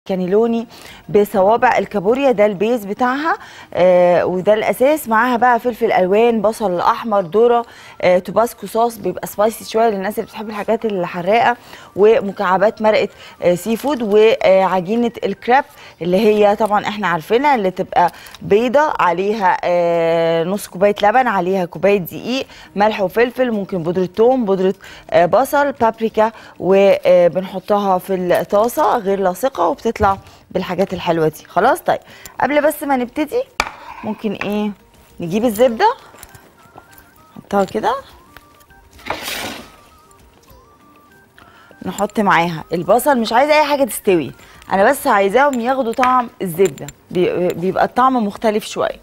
كانيلوني بصوابع الكابوريا ده البيز بتاعها آه وده الاساس معاها بقى فلفل الوان بصل احمر ذره آه توباسكو صوص بيبقى سبايسي شويه للناس اللي بتحب الحاجات الحراقه ومكعبات مرقه آه سي فود وعجينه الكراب اللي هي طبعا احنا عارفينها اللي تبقى بيضه عليها آه نص كوبايه لبن عليها كوبايه دقيق ملح وفلفل ممكن بودره ثوم بودره آه بصل بابريكا وبنحطها في الطاسه غير لاصقه وبتطلع بالحاجات الحلوه دي خلاص طيب قبل بس ما نبتدي ممكن ايه نجيب الزبده نحطها كده نحط معاها البصل مش عايزه اي حاجه تستوي انا بس عايزاهم ياخدوا طعم الزبده بي- بيبقى الطعم مختلف شويه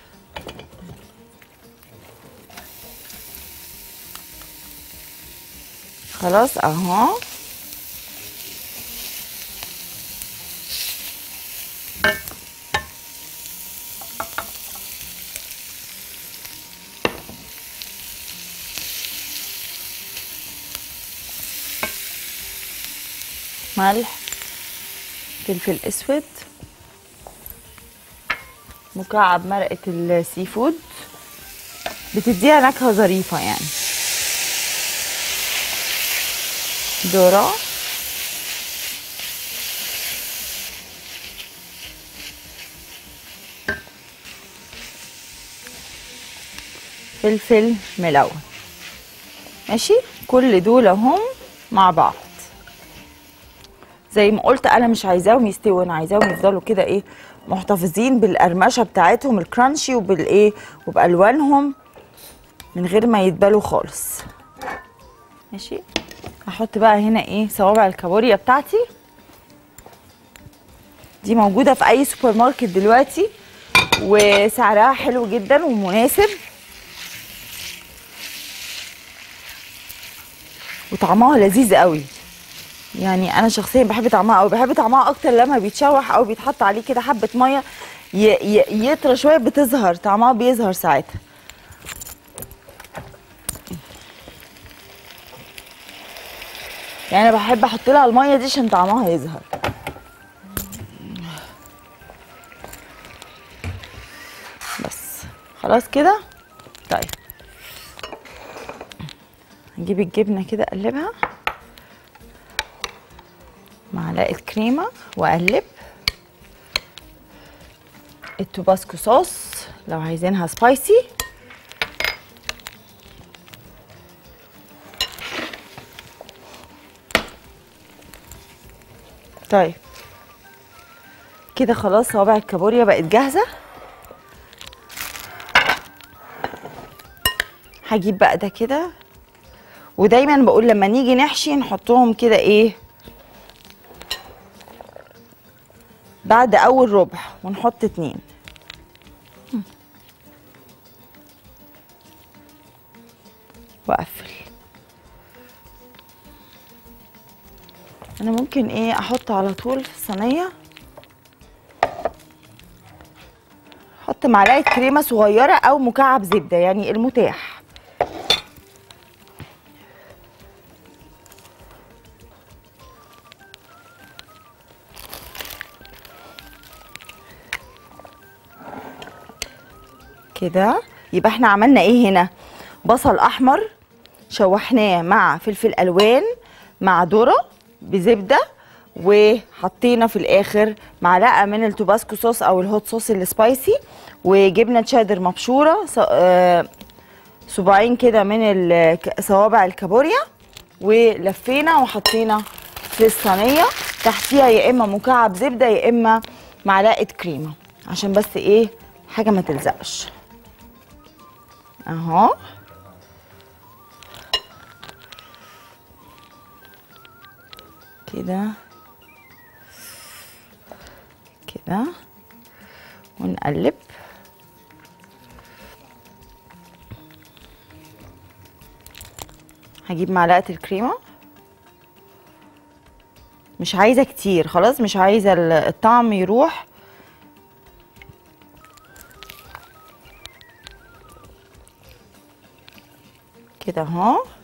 خلاص اهو ملح فلفل اسود مكعب مرقه السي فود بتديها نكهه ظريفه يعني ذره فلفل ملون ماشي كل دول اهم مع بعض زي ما قلت انا مش عايزاهم يستووا انا عايزاهم يفضلوا كده ايه محتفظين بالقرمشه بتاعتهم الكرانشي وبالايه وبالوانهم من غير ما يتبالوا خالص ماشي هحط بقى هنا ايه صوابع الكابوريا بتاعتي دي موجوده في اي سوبر ماركت دلوقتي وسعرها حلو جدا ومناسب وطعمها لذيذ قوي يعني انا شخصيا بحب طعمها او بحب طعمها اكتر لما بيتشوح او بيتحط عليه كده حبه ميه ي- ي- يطرى شويه بتظهر طعمها بيظهر ساعتها يعني انا بحب احط لها الميه دي عشان طعمها يظهر بس خلاص كده طيب نجيب الجبنه كده اقلبها معلقه كريمه واقلب التوباسكو صوص لو عايزينها سبايسي طيب كده خلاص صوابع الكابوريا بقت جاهزه هجيب بقى ده كده ودايما بقول لما نيجي نحشي نحطهم كده ايه بعد اول ربع ونحط اتنين واقفل انا ممكن ايه احط على طول في الصينيه احط معلقه كريمه صغيره او مكعب زبده يعني المتاح كده يبقى احنا عملنا ايه هنا بصل احمر شوحناه مع فلفل الوان مع ذره بزبده وحطينا في الاخر معلقه من التوباسكو صوص او الهوت صوص السبايسي وجبنه تشيدر مبشوره ص- آه، صباعين كده من ال- ك- صوابع الكابوريا ولفينا وحطينا في الصينيه تحتيها يا اما مكعب زبده يا اما معلقه كريمه عشان بس ايه حاجه ما تلزقش اهو كده كده ونقلب هجيب معلقه الكريمه مش عايزه كتير خلاص مش عايزه ال- الطعم يروح كده اهو